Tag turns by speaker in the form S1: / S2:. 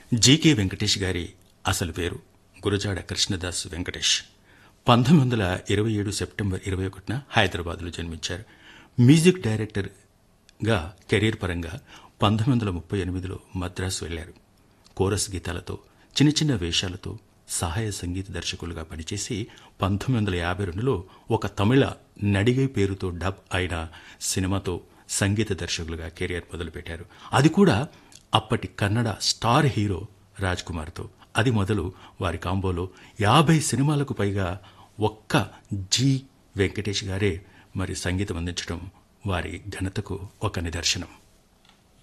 S1: GK Venkatesh గారి అసలు పేరు గురజాడ కృష్ణదాస్ వెంకటేష్ పంతొమ్మిది వందల ఇరవై ఏడు సెప్టెంబర్ ఇరవై ఒకటిన హైదరాబాద్లో జన్మించారు మ్యూజిక్ డైరెక్టర్గా కెరీర్ పరంగా పంతొమ్మిది వందల ముప్పై ఎనిమిదిలో మద్రాసు వెళ్లారు కోరస్ గీతాలతో చిన్న చిన్న వేషాలతో సహాయ సంగీత దర్శకులుగా పనిచేసి పంతొమ్మిది వందల యాభై రెండులో ఒక తమిళ నడిగై పేరుతో డబ్ అయిన సినిమాతో సంగీత దర్శకులుగా కెరియర్ మొదలుపెట్టారు అది కూడా అప్పటి కన్నడ స్టార్ హీరో రాజ్ కుమార్తో అది మొదలు వారి కాంబోలో యాభై సినిమాలకు పైగా ఒక్క జి వెంకటేష్ గారే మరి సంగీతం అందించడం వారి ఘనతకు ఒక నిదర్శనం